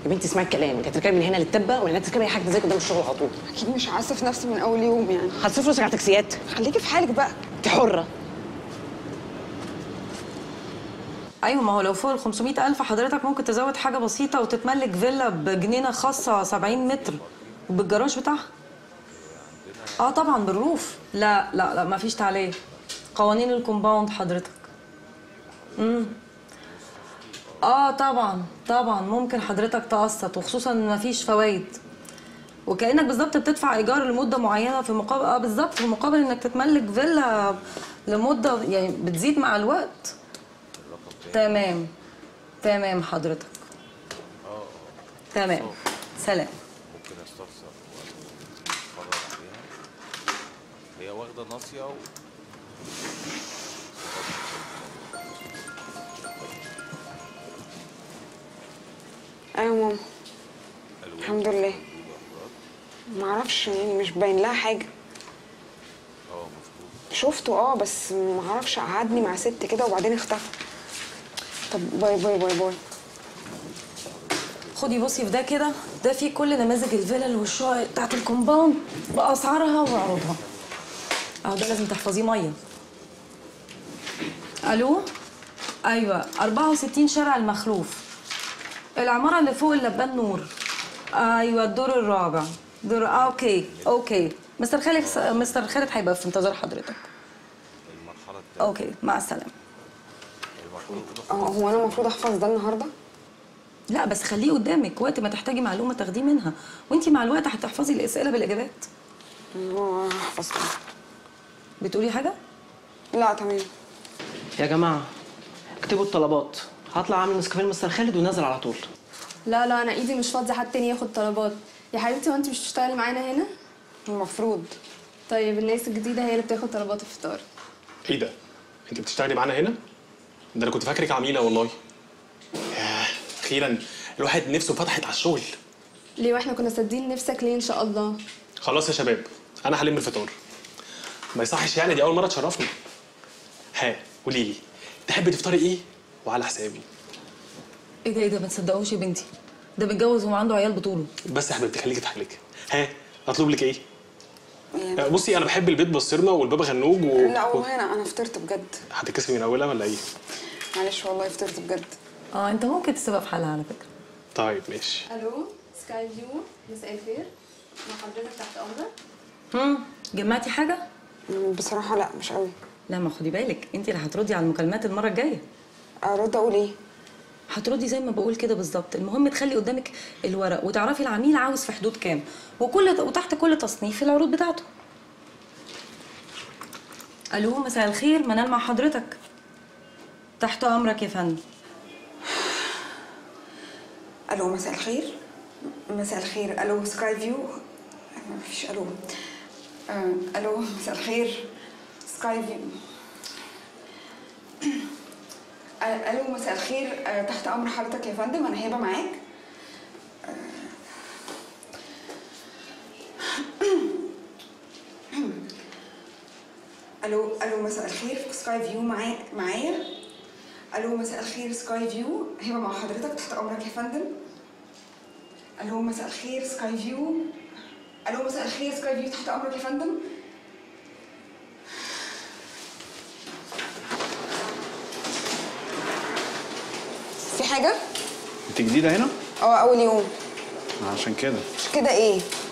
يا بنتي اسمعي الكلام انت هتركبي من هنا للتبه ولا هتركبي اي حاجه زي قدام الشغل على طول اكيد مش عاصف نفسي من اول يوم يعني هتصرفي فلوسك على التاكسيات خليكي في حالك بقى انت حره ايوه ما هو لو فوق ال 500000 حضرتك ممكن تزود حاجه بسيطه وتتملك فيلا بجنينه خاصه 70 متر وبالجراج بتاعها اه طبعا بالروف لا لا لا ما فيش تعليق قوانين الكومباوند حضرتك امم اه طبعا طبعا ممكن حضرتك تقسط وخصوصا ان ما فيش فوائد وكانك بالظبط بتدفع ايجار لمده معينه في مقابل اه بالظبط في مقابل انك تتملك فيلا لمده يعني بتزيد مع الوقت تمام تمام حضرتك تمام سلام ممكن استفسر اتفرج عليها هي واخده ناصيه و... ايوه ماما الحمد لله معرفش يعني مش باين لها حاجه اه مظبوط شفته اه بس معرفش قعدني مع ست كده وبعدين اختفى طب باي باي باي باي خدي بصي في ده كده ده فيه كل نماذج الفلل والشقق بتاعت الكومباوند باسعارها وعروضها اهو ده لازم تحفظيه ميه الو ايوه 64 شارع المخلوف العماره اللي فوق اللبان نور ايوه الدور الرابع دور آه اوكي اوكي مستر خالد مستر خالد هيبقى في انتظار حضرتك المرحله الثانيه اوكي مع السلامه المرحله الاولى اه هو انا المفروض احفظ ده النهارده لا بس خليه قدامك وقت ما تحتاجي معلومه تاخديه منها وانت مع الوقت هتحفظي الاسئله بالاجابات اه هحفظ كده. بتقولي حاجه لا تمام يا جماعه اكتبوا الطلبات هطلع اعمل نسكافيه مستر خالد ونازل على طول لا لا انا ايدي مش فاضيه حد تاني ياخد طلبات يا حبيبتي وانت مش بتشتغلي معانا هنا المفروض طيب الناس الجديده هي اللي بتاخد طلبات الفطار ايه ده؟ انت بتشتغلي معانا هنا؟ ده انا كنت فاكرك عميله والله. ياه اخيرا الواحد نفسه فتحت على الشغل. ليه واحنا كنا سادين نفسك ليه ان شاء الله خلاص يا شباب انا هلم الفطار. ما يصحش يعني دي اول مره تشرفني. ها قولي لي تحبي تفطري ايه؟ وعلى حسابي. ايه ده ايه ده ما تصدقوش يا بنتي ده متجوز وعنده عيال بطوله بس يا حبيبتي خليكي في حالك. ها اطلب لك ايه؟ يعني آه، بصي انا بحب البيض بالصرمه والبابا غنوج و لا و- والله انا انا فطرت بجد هتتكسفي من اولها ولا ايه؟ معلش والله فطرت بجد اه انت ممكن تسيبها في حالها على فكره طيب ماشي. الو سكاي فيو مساء الخير مع حضرتك تحت امرك هم جمعتي حاجه بصراحه لا مش قوي لا ما خدي بالك انت اللي هتردي على المكالمات المره الجايه ارد اقول ايه هتردي زي ما بقول كده بالظبط المهم تخلي قدامك الورق وتعرفي العميل عاوز في حدود كام وكل وتحت كل تصنيف العروض بتاعته الو مساء الخير منال مع حضرتك تحت امرك يا فندم الو مساء الخير مساء الخير الو سكاي فيو ما فيش الو آه، الو مساء الخير سكاي فيو آه، الو مساء الخير آه، تحت امر حضرتك يا فندم انا هبه معاك آه، الو الو مساء الخير سكاي فيو معايا معايا الو مساء الخير سكاي فيو هبه مع حضرتك تحت امرك يا فندم الو مساء الخير سكاي فيو الو مساء الخير سكاي فيو تحت امرك يا فندم في حاجه انت جديده هنا اه اول يوم عشان كده مش كده ايه